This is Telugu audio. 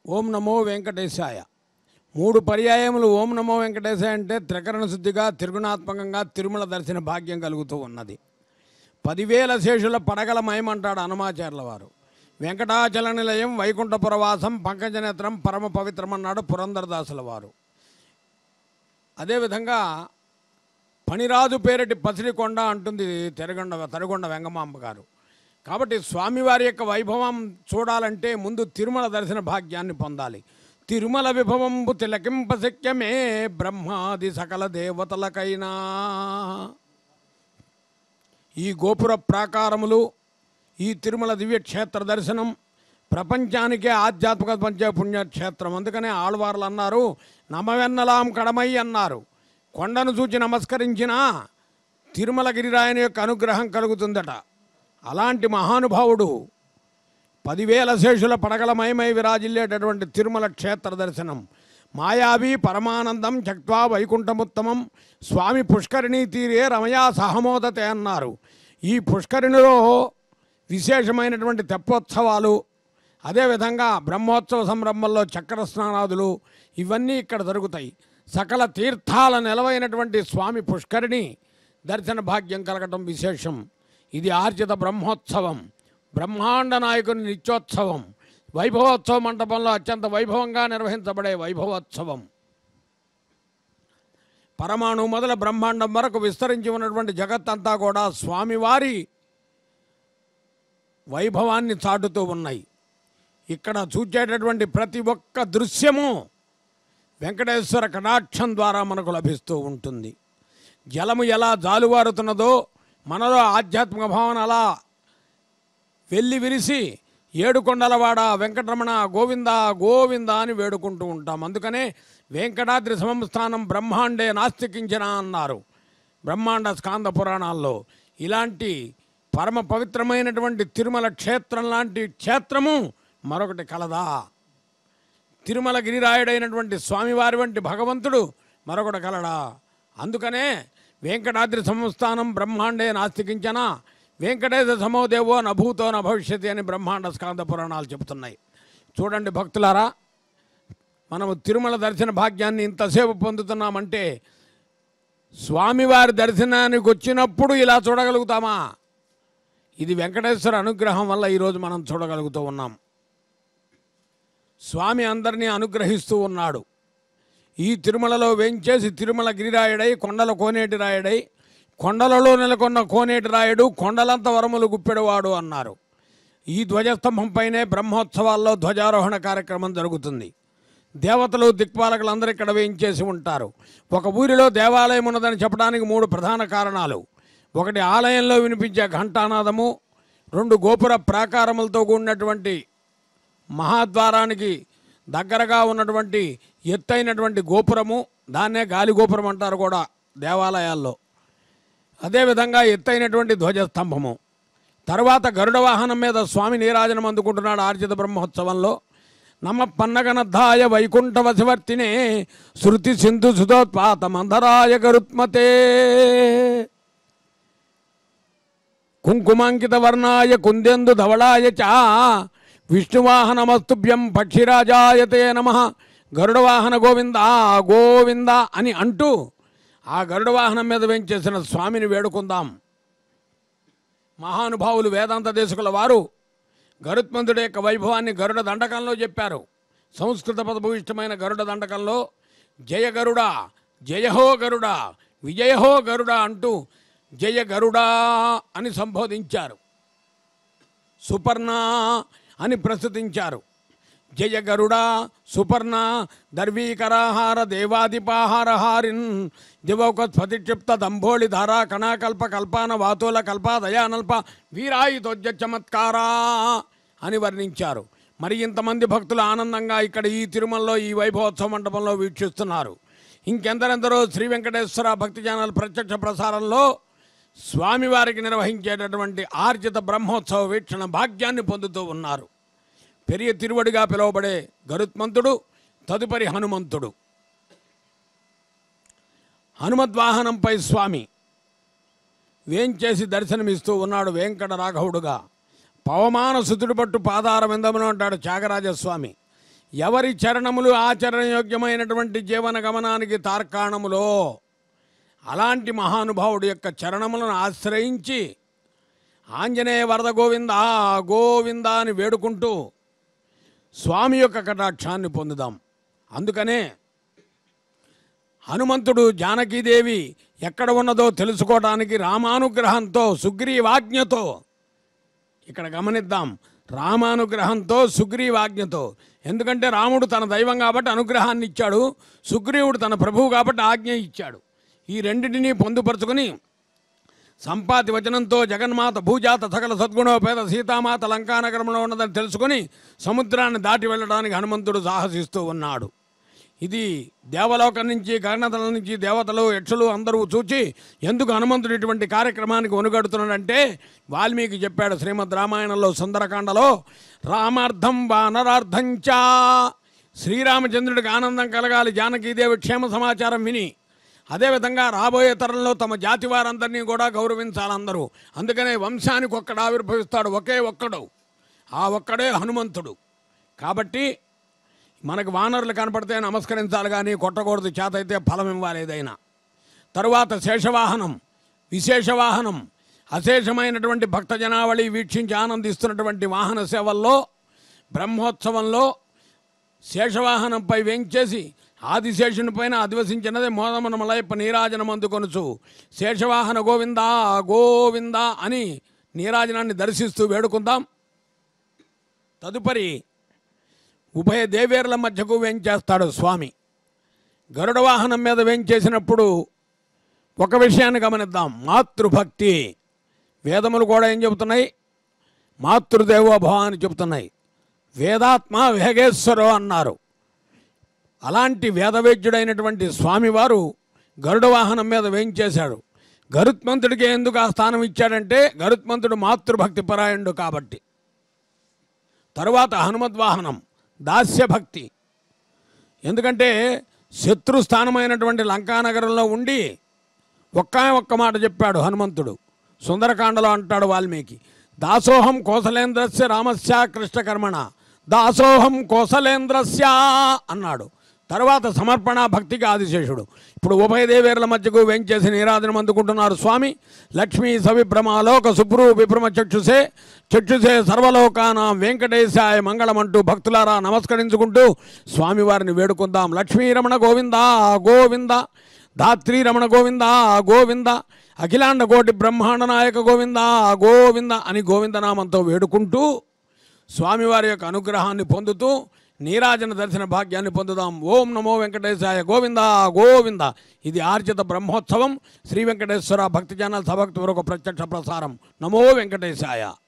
ఓం నమో వెంకటేశాయ మూడు పర్యాయములు ఓం నమో వెంకటేశాయ అంటే త్రికరణ శుద్ధిగా త్రిగుణాత్మకంగా తిరుమల దర్శన భాగ్యం కలుగుతూ ఉన్నది పదివేల శేషుల పడగల మయమంటాడు హనుమాచార్యుల వారు వెంకటాచల నిలయం వైకుంఠపురవాసం పంకజనేత్రం పరమ పవిత్రం అన్నాడు పురంధరదాసుల వారు అదేవిధంగా పనిరాజు పేరటి పసిడికొండ అంటుంది తెరగొండ తరగొండ వెంగమాంబ గారు కాబట్టి స్వామివారి యొక్క వైభవం చూడాలంటే ముందు తిరుమల దర్శన భాగ్యాన్ని పొందాలి తిరుమల విభవంబు తిలకింప శక్యమే బ్రహ్మాది సకల దేవతలకైనా ఈ గోపుర ప్రాకారములు ఈ తిరుమల దివ్యక్షేత్ర దర్శనం ప్రపంచానికే ఆధ్యాత్మిక పంచ పుణ్యక్షేత్రం అందుకనే ఆళ్వార్లు అన్నారు నమవెన్నలాం కడమై అన్నారు కొండను చూచి నమస్కరించినా తిరుమల గిరిరాయని యొక్క అనుగ్రహం కలుగుతుందట అలాంటి మహానుభావుడు పదివేల శేషుల పడగలమయమై విరాజిల్లేటటువంటి తిరుమల క్షేత్ర దర్శనం మాయావి పరమానందం చక్వా వైకుంఠముత్తమం స్వామి పుష్కరిణీ తీరే రమయా సహమోదతే అన్నారు ఈ పుష్కరిణిలో విశేషమైనటువంటి తెప్పోత్సవాలు అదేవిధంగా బ్రహ్మోత్సవ సంరంభంలో చక్ర స్నానాదులు ఇవన్నీ ఇక్కడ జరుగుతాయి సకల తీర్థాల నెలవైనటువంటి స్వామి పుష్కరిణి దర్శన భాగ్యం కలగటం విశేషం ఇది ఆర్జిత బ్రహ్మోత్సవం బ్రహ్మాండ నాయకుని నిత్యోత్సవం వైభవోత్సవ మంటపంలో అత్యంత వైభవంగా నిర్వహించబడే వైభవోత్సవం పరమాణు మొదల బ్రహ్మాండం వరకు విస్తరించి ఉన్నటువంటి జగత్తంతా కూడా స్వామివారి వైభవాన్ని చాటుతూ ఉన్నాయి ఇక్కడ చూచేటటువంటి ప్రతి ఒక్క దృశ్యము వెంకటేశ్వర కటాక్షం ద్వారా మనకు లభిస్తూ ఉంటుంది జలము ఎలా జాలువారుతున్నదో మనలో ఆధ్యాత్మిక భావన అలా వెళ్ళి విరిసి ఏడుకొండలవాడ వెంకటరమణ గోవింద గోవింద అని వేడుకుంటూ ఉంటాం అందుకనే వెంకటాద్రి సంస్థానం బ్రహ్మాండే నాస్తికించిన అన్నారు బ్రహ్మాండ స్కాంద పురాణాల్లో ఇలాంటి పరమ పవిత్రమైనటువంటి తిరుమల క్షేత్రం లాంటి క్షేత్రము మరొకటి కలదా తిరుమల గిరిరాయుడైనటువంటి స్వామివారి వంటి భగవంతుడు మరొకటి కలడా అందుకనే వెంకటాద్రి సంస్థానం బ్రహ్మాండే నాస్తికించన వెంకటేశ సమోదేవో నభూతో న భవిష్యతి అని బ్రహ్మాండ స్కాంద పురాణాలు చెబుతున్నాయి చూడండి భక్తులారా మనము తిరుమల దర్శన భాగ్యాన్ని ఇంతసేపు పొందుతున్నామంటే స్వామివారి దర్శనానికి వచ్చినప్పుడు ఇలా చూడగలుగుతామా ఇది వెంకటేశ్వర అనుగ్రహం వల్ల ఈరోజు మనం చూడగలుగుతూ ఉన్నాం స్వామి అందరినీ అనుగ్రహిస్తూ ఉన్నాడు ఈ తిరుమలలో వేంచేసి తిరుమల గిరిరాయుడై కొండల కోనేటి రాయుడై కొండలలో నెలకొన్న కోనేటి రాయుడు కొండలంత వరములు గుప్పెడువాడు అన్నారు ఈ ధ్వజస్తంభంపైనే బ్రహ్మోత్సవాల్లో ధ్వజారోహణ కార్యక్రమం జరుగుతుంది దేవతలు దిక్పాలకులందరూ ఇక్కడ వేయించేసి ఉంటారు ఒక ఊరిలో దేవాలయం ఉన్నదని చెప్పడానికి మూడు ప్రధాన కారణాలు ఒకటి ఆలయంలో వినిపించే ఘంటానాదము రెండు గోపుర ప్రాకారములతో కూడినటువంటి మహాద్వారానికి దగ్గరగా ఉన్నటువంటి ఎత్తైనటువంటి గోపురము దాన్నే గాలి గోపురం అంటారు కూడా దేవాలయాల్లో అదేవిధంగా ఎత్తైనటువంటి ధ్వజస్తంభము తర్వాత గరుడ వాహనం మీద స్వామి నీరాజనం అందుకుంటున్నాడు ఆర్జిత బ్రహ్మోత్సవంలో నమ పన్నగనద్ధాయ వైకుంఠ వశవర్తినే శృతి సింధు సుధోత్పాత మందరాయ గరుత్మతే కుంకుమాంకిత వర్ణాయ కుందెందు ధవళాయ చ విష్ణువాహనమస్తుభ్యం పక్షిరాజాయతే నమ గరుడవాహన గోవింద గోవింద అని అంటూ ఆ గరుడ వాహనం మీద వెంచేసిన స్వామిని వేడుకుందాం మహానుభావులు వేదాంత దేశకుల వారు గరుత్మంతుడి యొక్క వైభవాన్ని గరుడ దండకంలో చెప్పారు సంస్కృత పదభూయిష్టమైన గరుడ దండకంలో జయ గరుడ జయహో గరుడ విజయహో గరుడ అంటూ జయ గరుడా అని సంబోధించారు సుపర్ణ అని ప్రస్తుతించారు జయ గరుడ సుపర్ణ దర్వీకరాహార దేవాదిపాహారహారిన్ దివౌక స్ఫతిక్షిప్త దంభోళి ధారా కణాకల్ప కల్పాన వాతుల కల్ప దయానల్ప వీరాయుధోజ్య చమత్కారా అని వర్ణించారు మరి ఇంతమంది భక్తులు ఆనందంగా ఇక్కడ ఈ తిరుమలలో ఈ వైభవోత్సవ మండపంలో వీక్షిస్తున్నారు ఇంకెందరెందరో శ్రీ వెంకటేశ్వర భక్తి ఛానల్ ప్రత్యక్ష ప్రసారంలో స్వామివారికి నిర్వహించేటటువంటి ఆర్జిత బ్రహ్మోత్సవ వీక్షణ భాగ్యాన్ని పొందుతూ ఉన్నారు పెరియ తిరువడిగా పిలువబడే గరుత్మంతుడు తదుపరి హనుమంతుడు హనుమద్వాహనంపై స్వామి వేంచేసి దర్శనమిస్తూ ఉన్నాడు వెంకట రాఘవుడుగా పవమాన సుతుడు పట్టు పాదార విందమును అంటాడు త్యాగరాజస్వామి ఎవరి చరణములు ఆచరణయోగ్యమైనటువంటి జీవన గమనానికి తార్కాణములో అలాంటి మహానుభావుడు యొక్క చరణములను ఆశ్రయించి ఆంజనేయ వరద గోవింద గోవింద అని వేడుకుంటూ స్వామి యొక్క కటాక్షాన్ని పొందుదాం అందుకనే హనుమంతుడు జానకీదేవి ఎక్కడ ఉన్నదో తెలుసుకోవడానికి రామానుగ్రహంతో సుగ్రీవాజ్ఞతో ఇక్కడ గమనిద్దాం రామానుగ్రహంతో సుగ్రీవాజ్ఞతో ఎందుకంటే రాముడు తన దైవం కాబట్టి అనుగ్రహాన్ని ఇచ్చాడు సుగ్రీవుడు తన ప్రభువు కాబట్టి ఆజ్ఞ ఇచ్చాడు ఈ రెండింటినీ పొందుపరుచుకొని సంపాతి వచనంతో జగన్మాత భూజాత సకల సద్గుణోపేద సీతామాత లంకానగరంలో ఉన్నదని తెలుసుకొని సముద్రాన్ని దాటి వెళ్ళడానికి హనుమంతుడు సాహసిస్తూ ఉన్నాడు ఇది దేవలోకం నుంచి గగనతల నుంచి దేవతలు యక్షులు అందరూ చూచి ఎందుకు హనుమంతుడు ఇటువంటి కార్యక్రమానికి ఒనుగడుతున్నాడంటే వాల్మీకి చెప్పాడు శ్రీమద్ రామాయణంలో సుందరకాండలో రామార్థం వానరార్థం చా శ్రీరామచంద్రుడికి ఆనందం కలగాలి జానకీదేవి క్షేమ సమాచారం విని అదేవిధంగా రాబోయే తరంలో తమ జాతి వారందరినీ కూడా గౌరవించాలి అందరూ అందుకనే వంశానికి ఒక్కడు ఆవిర్భవిస్తాడు ఒకే ఒక్కడు ఆ ఒక్కడే హనుమంతుడు కాబట్టి మనకు వానరులు కనపడితే నమస్కరించాలి కానీ కొట్టకూడదు చేత అయితే ఫలం ఇవ్వాలి ఏదైనా తరువాత శేషవాహనం విశేష వాహనం అశేషమైనటువంటి భక్త జనావళి వీక్షించి ఆనందిస్తున్నటువంటి వాహన సేవల్లో బ్రహ్మోత్సవంలో శేషవాహనంపై వేంచేసి ఆదిశేషుని పైన అధివసించినదే మోదమన మలయప్ప నీరాజనం అందుకొనుచు శేషవాహన గోవిందా గోవిందా అని నీరాజనాన్ని దర్శిస్తూ వేడుకుందాం తదుపరి ఉభయ దేవేర్ల మధ్యకు వేంచేస్తాడు స్వామి గరుడ వాహనం మీద వేంచేసినప్పుడు ఒక విషయాన్ని గమనిద్దాం మాతృభక్తి వేదములు కూడా ఏం చెబుతున్నాయి మాతృదేవోభవ అని చెబుతున్నాయి వేదాత్మ వేగేశ్వరో అన్నారు అలాంటి వేదవేద్యుడైనటువంటి స్వామివారు గరుడ వాహనం మీద వేయించేశాడు గరుత్మంతుడికి ఎందుకు ఆ స్థానం ఇచ్చాడంటే గరుత్మంతుడు మాతృభక్తి పరాయణుడు కాబట్టి తరువాత హనుమద్వాహనం దాస్యభక్తి ఎందుకంటే శత్రు స్థానమైనటువంటి లంకానగరంలో ఉండి ఒక్క ఒక్క మాట చెప్పాడు హనుమంతుడు సుందరకాండలో అంటాడు వాల్మీకి దాసోహం కోసలేంద్రస్య రామస్య కృష్ణకర్మణ దాసోహం కోసలేంద్రస్య అన్నాడు తర్వాత సమర్పణ భక్తికి ఆదిశేషుడు ఇప్పుడు ఉభయ దేవేర్ల మధ్యకు వెంచేసి నీరాజనం అందుకుంటున్నారు స్వామి లక్ష్మీ సవిభ్రమాలోక సుప్రు విభ్రమ చక్షుసే చక్షుసే సర్వలోకాన వెంకటేశాయ మంగళమంటూ భక్తులారా నమస్కరించుకుంటూ స్వామివారిని వేడుకుందాం లక్ష్మీరమణ గోవింద గోవింద ధాత్రి రమణ గోవింద గోవింద అఖిలాండ కోటి బ్రహ్మాండ నాయక గోవింద గోవింద అని గోవిందనామంతో వేడుకుంటూ స్వామివారి యొక్క అనుగ్రహాన్ని పొందుతూ నీరాజన దర్శన భాగ్యాన్ని పొందుదాం ఓం నమో వెంకటేశాయ గోవింద గోవింద ఇది ఆర్జిత బ్రహ్మోత్సవం శ్రీ వెంకటేశ్వర భక్తి ఛానల్ సభక్తి వరకు ప్రత్యక్ష ప్రసారం నమో వెంకటేశాయ